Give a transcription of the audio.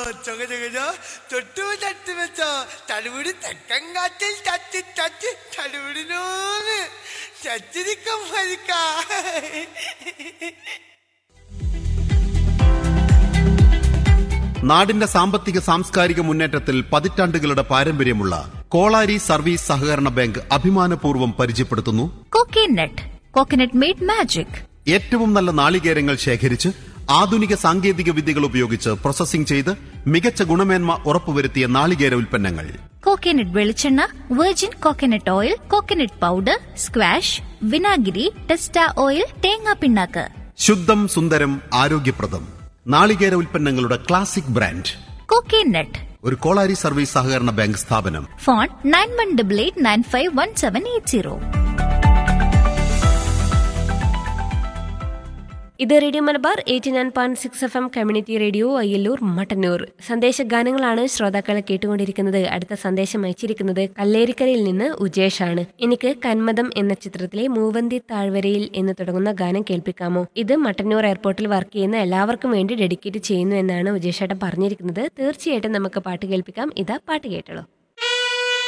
ചൊക ചൊക തൊട്ടു തട്ട് വെച്ചോ തടുപിടി തെക്കൻ കാറ്റിൽ തട്ടി തട്ടി തടുപിടിനോന്ന് ചച്ചിരിക്കം മരിക്ക നാടിന്റെ സാമ്പത്തിക സാംസ്കാരിക മുന്നേറ്റത്തിൽ പതിറ്റാണ്ടുകളുടെ പാരമ്പര്യമുള്ള കോളാരി സർവീസ് സഹകരണ ബാങ്ക് അഭിമാനപൂർവ്വം പരിചയപ്പെടുത്തുന്നു Coconut. Coconut made magic. ഏറ്റവും നല്ല നാളികേരങ്ങൾ ശേഖരിച്ച് ആധുനിക സാങ്കേതിക വിദ്യകൾ ഉപയോഗിച്ച് പ്രോസസ്സിംഗ് ചെയ്ത് മികച്ച ഗുണമേന്മ ഉറപ്പുവരുത്തിയ നാളികേര ഉൽപ്പന്നങ്ങൾ കോക്കനട്ട് വെളിച്ചെണ്ണ virgin coconut oil coconut powder squash വിനാഗിരി ടെസ്റ്റ ഓയിൽ തേങ്ങാ പിണ്ണാക്ക് ശുദ്ധം സുന്ദരം ആരോഗ്യപ്രദം നാളികേര ഉൽപ്പന്നങ്ങളുടെ ക്ലാസിക് ബ്രാൻഡ് കോക്കനട്ട് ഒരു കോളാരി സർവീസ് സഹകരണ ബാങ്ക് സ്ഥാപനം phone nine one double eight nine five one seven eight zero ഇത് radio Malabar eighty nine point six F M community radio Ayyallur Mattannur സന്ദേശ ഗാനങ്ങളാണ് ശ്രോതാക്കൾ കേട്ടുകൊണ്ടിരിക്കുന്നത് അടുത്ത സന്ദേശം അയച്ചിരിക്കുന്നത് കല്ലേരിക്കരയിൽ നിന്ന് ഉജേഷാണ് എനിക്ക് കന്മദം എന്ന ചിത്രത്തിലെ മൂവന്തി താഴ്വരയിൽ എന്ന് തുടങ്ങുന്ന ഗാനം കേൾപ്പിക്കാമോ ഇത് മട്ടന്നൂർ എയർപോർട്ടിൽ വർക്ക് ചെയ്യുന്ന എല്ലാവർക്കും വേണ്ടി ഡെഡിക്കേറ്റ് ചെയ്യുന്നു എന്നാണ് ഉജേഷേട്ടൻ പറഞ്ഞിരിക്കുന്നത് തീർച്ചയായിട്ടും നമുക്ക് പാട്ട് കേൾപ്പിക്കാം ഇതാ പാട്ട് കേട്ടോളൂ